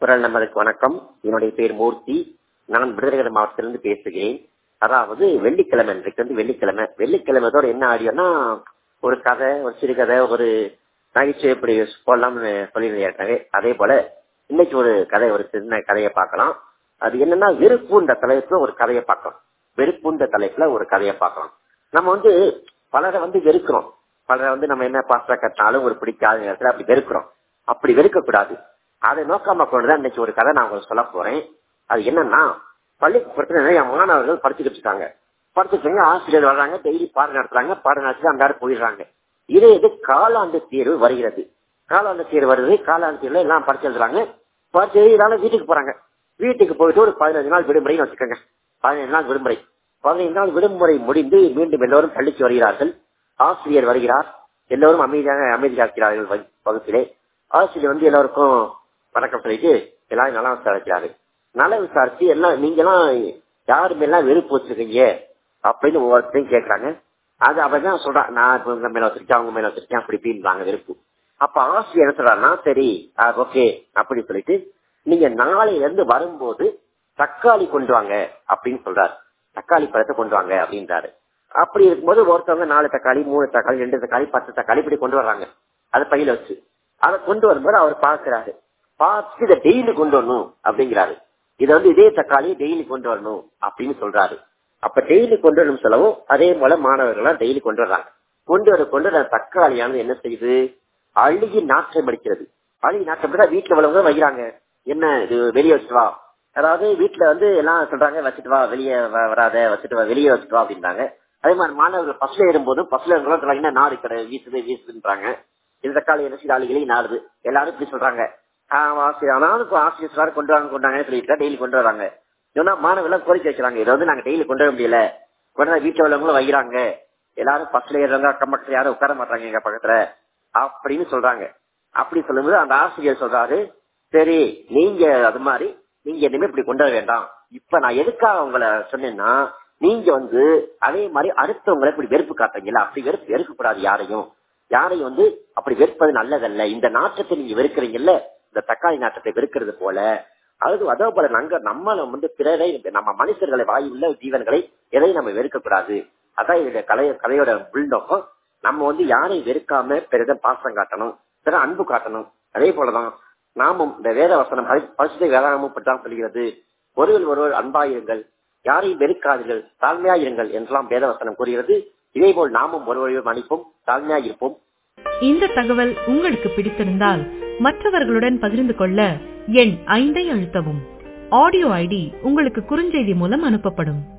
குரல் நம்மளுக்கு வணக்கம் என்னுடைய பேர் மூர்த்தி நான் விருதுநகர் மாவட்டத்திலிருந்து பேசுகிறேன் அதாவது வெள்ளிக்கிழமை இன்றைக்கு வந்து வெள்ளிக்கிழமை வெள்ளிக்கிழமைதோட என்ன ஆடியோன்னா ஒரு கதை ஒரு சிறுகதை ஒரு நகைச்சுவை இப்படி போடலாம்னு சொல்லியிருந்தாங்க அதே போல இன்னைக்கு ஒரு கதை ஒரு சின்ன கதையை பார்க்கலாம் அது என்னன்னா வெறுப்புன்ற தலைப்புல ஒரு கதையை பார்க்கலாம் வெறுப்புன்ற தலைப்புல ஒரு கதையை பார்க்கலாம் நம்ம வந்து பலரை வந்து வெறுக்கிறோம் பலரை வந்து நம்ம என்ன பாஸ்டா கட்டினாலும் ஒரு பிடிக்காத நேரத்துல அப்படி வெறுக்கிறோம் அப்படி வெறுக்க கூடாது அதை நோக்காம கொண்டுதான் இன்னைக்கு ஒரு கதை நான் உங்களுக்கு சொல்ல போறேன் அது என்னன்னா பள்ளிக்கூடத்துல நிறைய மாணவர்கள் படிச்சுக்கிட்டு இருக்காங்க படிச்சுட்டு ஆசிரியர் வர்றாங்க டெய்லி பாடம் நடத்துறாங்க பாடம் நடத்தி அந்த ஆடு போயிடுறாங்க இதே இது காலாண்டு தேர்வு வருகிறது காலாண்டு தேர்வு வருது காலாண்டு தேர்வுல எல்லாம் படிச்சு எழுதுறாங்க படிச்சு எழுதினாலும் வீட்டுக்கு போறாங்க வீட்டுக்கு போயிட்டு ஒரு பதினஞ்சு நாள் விடுமுறைன்னு வச்சுக்கோங்க பதினஞ்சு நாள் விடுமுறை பதினைந்து நாள் விடுமுறை முடிந்து மீண்டும் எல்லோரும் பள்ளிக்கு வருகிறார்கள் ஆசிரியர் வருகிறார் எல்லோரும் அமைதியாக அமைதியாக்கிறார்கள் வகுப்பிலே ஆசிரியர் வந்து எல்லாருக்கும் வணக்கம் சொல்லிட்டு எல்லாரும் நல்லா விசாரிக்கிறாரு நல்லா விசாரிச்சு எல்லாம் நீங்க எல்லாம் யாரு மேலாம் வெறுப்பு வச்சிருக்கீங்க அப்படின்னு ஒவ்வொருத்தையும் கேட்கறாங்க அது அவன் தான் சொல்றான் நான் இப்ப உங்க மேல வச்சிருக்கேன் அவங்க மேல வச்சிருக்கேன் அப்படி இப்படின்றாங்க வெறுப்பு அப்ப ஆசிரியர் என்ன சொல்றாருன்னா சரி ஓகே அப்படி சொல்லிட்டு நீங்க நாளையில இருந்து வரும்போது தக்காளி கொண்டு வாங்க அப்படின்னு சொல்றாரு தக்காளி பழத்தை கொண்டு வாங்க அப்படின்றாரு அப்படி இருக்கும்போது ஒருத்தவங்க நாலு தக்காளி மூணு தக்காளி ரெண்டு தக்காளி பத்து தக்காளி இப்படி கொண்டு வர்றாங்க அதை பையில வச்சு அதை கொண்டு வரும்போது அவர் பாக்குறாரு பார்த்து இதை டெய்லி கொண்டு வரணும் அப்படிங்கிறாரு இதை வந்து இதே தக்காளி டெய்லி கொண்டு வரணும் அப்படின்னு சொல்றாரு அப்ப டெய்லி கொண்டு வரணும் சொல்லவும் அதே போல மாணவர்கள் டெய்லி கொண்டு வர்றாங்க கொண்டு வர கொண்டு வர தக்காளியானது என்ன செய்யுது அழுகி நாற்றம் அடிக்கிறது அழுகி நாற்றம் வீட்டுல உள்ளவங்க வைக்கிறாங்க என்ன இது வெளியே வச்சுட்டு வா அதாவது வீட்டுல வந்து எல்லாம் சொல்றாங்க வச்சுட்டு வா வெளியே வராத வச்சுட்டு வா வெளியே வச்சுட்டு வா அப்படின்றாங்க அதே மாதிரி மாணவர்கள் பஸ்ல ஏறும்போதும் பஸ்ல இருக்கிறவங்க நாடு கடை வீசுது வீசுதுன்றாங்க இது தக்காளி என்ன செய்ய அழுகி நாடுது எல்லாரும் இப்படி சொல்றாங்க ஆசிரியர் ஆனாலும் ஆசிரியர் சார் கொண்டு வாங்க கொண்டாங்கன்னு சொல்லிட்டு டெய்லி கொண்டு வராங்க ஏன்னா மாணவர்கள் கோரிக்கை வச்சுறாங்க இதை வந்து நாங்க டெய்லி கொண்டு வர முடியல கொண்டு வீட்டுல உள்ளவங்களும் வைக்கிறாங்க எல்லாரும் பஸ்ல ஏறுறாங்க அக்கம் பக்கத்துல யாரும் உட்கார மாட்டாங்க எங்க பக்கத்துல அப்படின்னு சொல்றாங்க அப்படி சொல்லும்போது அந்த ஆசிரியர் சொல்றாரு சரி நீங்க அது மாதிரி நீங்க எதுவுமே இப்படி கொண்டு வர வேண்டாம் இப்ப நான் எதுக்காக உங்களை சொன்னேன்னா நீங்க வந்து அதே மாதிரி அடுத்தவங்களை இப்படி வெறுப்பு காட்டுறீங்களா அப்படி வெறுப்பு வெறுக்கக்கூடாது யாரையும் யாரையும் வந்து அப்படி வெறுப்பது நல்லதல்ல இந்த நாட்டத்தை நீங்க வெறுக்கிறீங்கல்ல இந்த தக்காளி நாட்டத்தை வெறுக்கிறது போல அது அதே போல நாங்க நம்மள வந்து பிறரை நம்ம மனுஷர்களை வாயுள்ள ஜீவன்களை எதையும் நம்ம வெறுக்க கூடாது அதான் இதோட கலை கலையோட உள்நோக்கம் நம்ம வந்து யாரையும் வெறுக்காம பிறரிடம் பாசம் காட்டணும் பிற அன்பு காட்டணும் அதே போலதான் நாமும் இந்த வேத வசனம் பரிசுத்த வேதாகமும் தான் சொல்கிறது ஒருவர் ஒருவர் அன்பாயிருங்கள் யாரையும் வெறுக்காதீர்கள் தாழ்மையாயிருங்கள் என்றெல்லாம் வேத வசனம் கூறுகிறது இதே போல் நாமும் ஒருவரையும் மன்னிப்போம் தாழ்மையாயிருப்போம் இந்த தகவல் உங்களுக்கு பிடித்திருந்தால் மற்றவர்களுடன் பகிர்ந்து கொள்ள எண் ஐந்தை அழுத்தவும் ஆடியோ ஐடி உங்களுக்கு குறுஞ்செய்தி மூலம் அனுப்பப்படும்